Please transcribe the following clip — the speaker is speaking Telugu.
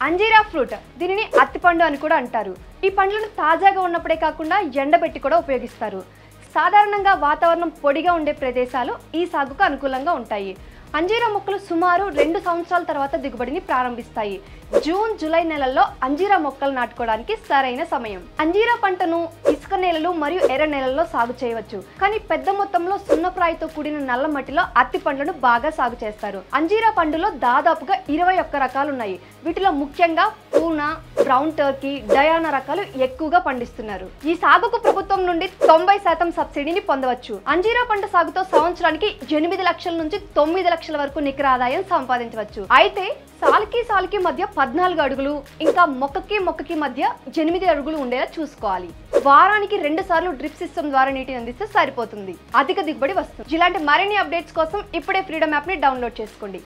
అంజీరా ఫ్రూట్ దీనిని అత్తిపండు అని కూడా అంటారు ఈ పండ్లను తాజాగా ఉన్నప్పుడే కాకుండా ఎండబెట్టి కూడా ఉపయోగిస్తారు సాధారణంగా వాతావరణం పొడిగా ఉండే ప్రదేశాలు ఈ సాగుకు అనుకూలంగా ఉంటాయి అంజీరా మొక్కలు సుమారు రెండు సంవత్సరాల తర్వాత దిగుబడిని ప్రారంభిస్తాయి జూన్ జూలై నెలల్లో అంజీరా మొక్కలు నాటుకోవడానికి సరైన సమయం అంజీరా పంటను ఇసుక నేలలు మరియు ఎర్ర నేలల్లో సాగు చేయవచ్చు కానీ పెద్ద మొత్తంలో సున్నప్రాయితో కూడిన నల్ల మట్టిలో అత్తి పండ్లను బాగా సాగు చేస్తారు అంజీరా పండులో దాదాపుగా ఇరవై ఒక్క రకాలు ఉన్నాయి వీటిలో ముఖ్యంగా పూనా బ్రౌన్ టర్కీ డయానా రకాలు ఎక్కువగా పండిస్తున్నారు ఈ సాగుకు ప్రభుత్వం నుండి తొంభై శాతం సబ్సిడీని పొందవచ్చు అంజీరా పంట సాగుతో సంవత్సరానికి ఎనిమిది లక్షల నుంచి తొమ్మిది లక్షల వరకు నికర ఆదాయం సంపాదించవచ్చు అయితే సాల్కి సాల్కి మధ్య పద్నాలుగు అడుగులు ఇంకా మొక్కకి మొక్కకి మధ్య ఎనిమిది అడుగులు ఉండేలా చూసుకోవాలి వారానికి రెండు సార్లు డ్రిప్ సిస్టమ్ ద్వారా నీటిని అందిస్తే సరిపోతుంది అధిక దిగుబడి వస్తుంది ఇలాంటి మరిన్ని అప్డేట్స్ కోసం ఇప్పుడే ఫ్రీడమ్ యాప్ ని డౌన్లోడ్ చేసుకోండి